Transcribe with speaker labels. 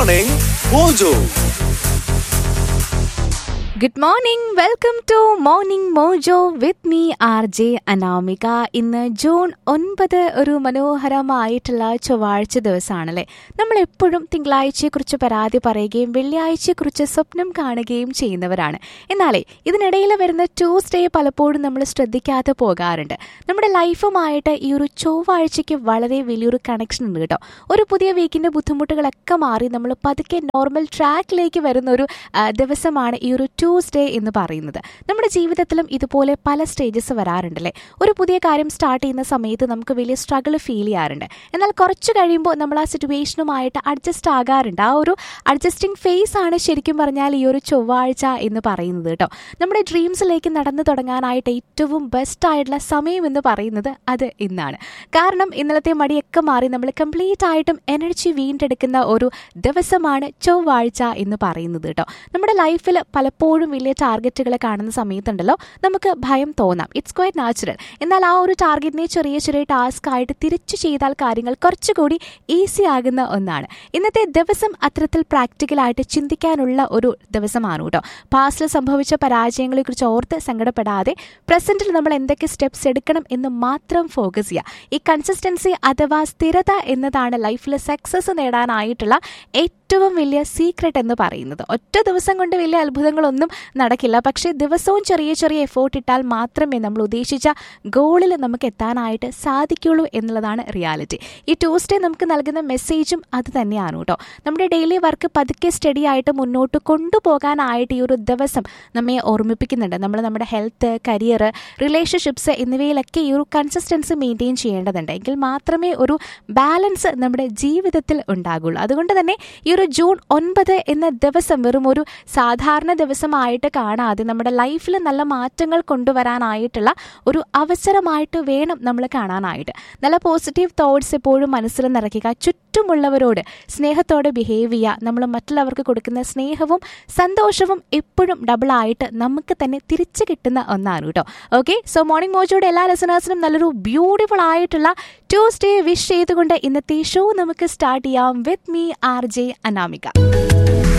Speaker 1: morning mojo
Speaker 2: good morning welcome to morning mojo with me R J Anamika ഇന്ന് June ഒൻപത് ഒരു മനോഹരമായിട്ടുള്ള ചൊവ്വാഴ്ച ദിവസമാണല്ലേ നമ്മൾ എപ്പോഴും തിങ്കളാഴ്ചയെക്കുറിച്ച് പരാതി പറയുകയും വെള്ളിയാഴ്ചയെക്കുറിച്ച് സ്വപ്നം കാണുകയും ചെയ്യുന്നവരാണ് എന്നാലേ ഇതിനിടയിൽ വരുന്ന ട്യൂസ്ഡേ പലപ്പോഴും നമ്മൾ ശ്രദ്ധിക്കാതെ പോകാറുണ്ട് നമ്മുടെ ലൈഫുമായിട്ട് ഈ ഒരു ചൊവ്വാഴ്ചയ്ക്ക് വളരെ വലിയൊരു കണക്ഷൻ ഉണ്ട് കേട്ടോ ഒരു പുതിയ വീക്കിൻ്റെ ബുദ്ധിമുട്ടുകളൊക്കെ മാറി നമ്മൾ പതുക്കെ നോർമൽ ട്രാക്കിലേക്ക് വരുന്ന ഒരു ആ, ദിവസമാണ് ഈ ഒരു ട്യൂസ്ഡേ എന്ന് പറയുന്നത് നമ്മുടെ ജീവിതത്തിലും ഇതുപോലെ പല സ്റ്റേജസ് വരാറുണ്ടല്ലേ ഒരു പുതിയ കാര്യം സ്റ്റാർട്ട് ചെയ്യുന്ന സമയത്ത് നമുക്ക് വലിയ സ്ട്രഗിൾ ഫീൽ ചെയ്യാറുണ്ട് എന്നാൽ കുറച്ച് കഴിയുമ്പോൾ നമ്മൾ ആ സിറ്റുവേഷനുമായിട്ട് അഡ്ജസ്റ്റ് ആകാറുണ്ട് ആ ഒരു അഡ്ജസ്റ്റിംഗ് ഫേസ് ആണ് ശരിക്കും പറഞ്ഞാൽ ഈ ഒരു ചൊവ്വാഴ്ച എന്ന് പറയുന്നത് കേട്ടോ നമ്മുടെ ഡ്രീംസിലേക്ക് നടന്നു തുടങ്ങാനായിട്ട് ഏറ്റവും ബെസ്റ്റ് ആയിട്ടുള്ള സമയം എന്ന് പറയുന്നത് അത് ഇന്നാണ് കാരണം ഇന്നലത്തെ മടിയൊക്കെ മാറി നമ്മൾ കംപ്ലീറ്റ് ആയിട്ടും എനർജി വീണ്ടെടുക്കുന്ന ഒരു ദിവസമാണ് ചൊവ്വാഴ്ച എന്ന് പറയുന്നത് കേട്ടോ നമ്മുടെ ലൈഫിൽ പലപ്പോഴും വലിയ ടാർഗറ്റുകൾ കാണുന്ന സമയത്തുണ്ടല്ലോ നമുക്ക് ഭയം തോന്നാം ഇറ്റ്സ് ക്വൈറ്റ് നാച്ചുറൽ എന്നാൽ ആ ഒരു ടാർഗറ്റിനെ ചെറിയ ചെറിയ ടാസ്ക് ആയിട്ട് തിരിച്ചു ചെയ്താൽ കാര്യങ്ങൾ കുറച്ചുകൂടി ഈസി ആകുന്ന ഒന്നാണ് ഇന്നത്തെ ദിവസം അത്തരത്തിൽ പ്രാക്ടിക്കലായിട്ട് ചിന്തിക്കാനുള്ള ഒരു ദിവസമാണ് കേട്ടോ പാസ്റ്റിൽ സംഭവിച്ച പരാജയങ്ങളെക്കുറിച്ച് ഓർത്ത് സങ്കടപ്പെടാതെ പ്രസന്റിൽ നമ്മൾ എന്തൊക്കെ സ്റ്റെപ്സ് എടുക്കണം എന്ന് മാത്രം ഫോക്കസ് ചെയ്യുക ഈ കൺസിസ്റ്റൻസി അഥവാ സ്ഥിരത എന്നതാണ് ലൈഫിൽ സക്സസ് നേടാനായിട്ടുള്ള ഏറ്റവും വലിയ സീക്രട്ട് എന്ന് പറയുന്നത് ഒറ്റ ദിവസം കൊണ്ട് വലിയ അത്ഭുതങ്ങളൊന്നും നടക്കില്ല പക്ഷേ ദിവസവും ചെറിയ ചെറിയ എഫോർട്ട് ഇട്ടാൽ മാത്രമേ നമ്മൾ ഉദ്ദേശിച്ച ഗോളിൽ നമുക്ക് എത്താനായിട്ട് സാധിക്കുള്ളൂ എന്നുള്ളതാണ് റിയാലിറ്റി ഈ ട്യൂസ്ഡേ നമുക്ക് നൽകുന്ന മെസ്സേജും അത് തന്നെയാണ് കേട്ടോ നമ്മുടെ ഡെയിലി വർക്ക് പതുക്കെ സ്റ്റഡി ആയിട്ട് മുന്നോട്ട് കൊണ്ടുപോകാനായിട്ട് ഈ ഒരു ദിവസം നമ്മെ ഓർമ്മിപ്പിക്കുന്നുണ്ട് നമ്മൾ നമ്മുടെ ഹെൽത്ത് കരിയർ റിലേഷൻഷിപ്സ് എന്നിവയിലൊക്കെ ഈ ഒരു കൺസിസ്റ്റൻസി മെയിൻറ്റെയിൻ ചെയ്യേണ്ടതുണ്ട് എങ്കിൽ മാത്രമേ ഒരു ബാലൻസ് നമ്മുടെ ജീവിതത്തിൽ ഉണ്ടാകുള്ളൂ അതുകൊണ്ട് തന്നെ ഈ ഒരു ജൂൺ ഒൻപത് എന്ന ദിവസം വെറും ഒരു സാധാരണ ദിവസമായിട്ട് കാണാതെ നമ്മുടെ ലൈഫിൽ നല്ല മാറ്റങ്ങൾ കൊണ്ടുവരാനായിട്ടുള്ള ഒരു അവസരമായിട്ട് വേണം നമ്മൾ കാണാനായിട്ട് നല്ല പോസിറ്റീവ് തോട്ട്സ് എപ്പോഴും മനസ്സിൽ നിറയ്ക്കുക ചുറ്റുമുള്ളവരോട് സ്നേഹത്തോടെ ബിഹേവ് ചെയ്യുക നമ്മൾ മറ്റുള്ളവർക്ക് കൊടുക്കുന്ന സ്നേഹവും സന്തോഷവും എപ്പോഴും ഡബിൾ ആയിട്ട് നമുക്ക് തന്നെ തിരിച്ചു കിട്ടുന്ന ഒന്നാണ് കേട്ടോ ഓക്കെ സോ മോർണിംഗ് മോജോയുടെ എല്ലാ ലെസണേഴ്സിനും നല്ലൊരു ബ്യൂട്ടിഫുൾ ആയിട്ടുള്ള ട്യൂസ്ഡേ വിഷ് ചെയ്തുകൊണ്ട് ഇന്നത്തെ ഷോ നമുക്ക് സ്റ്റാർട്ട് ചെയ്യാം with me R J Anamika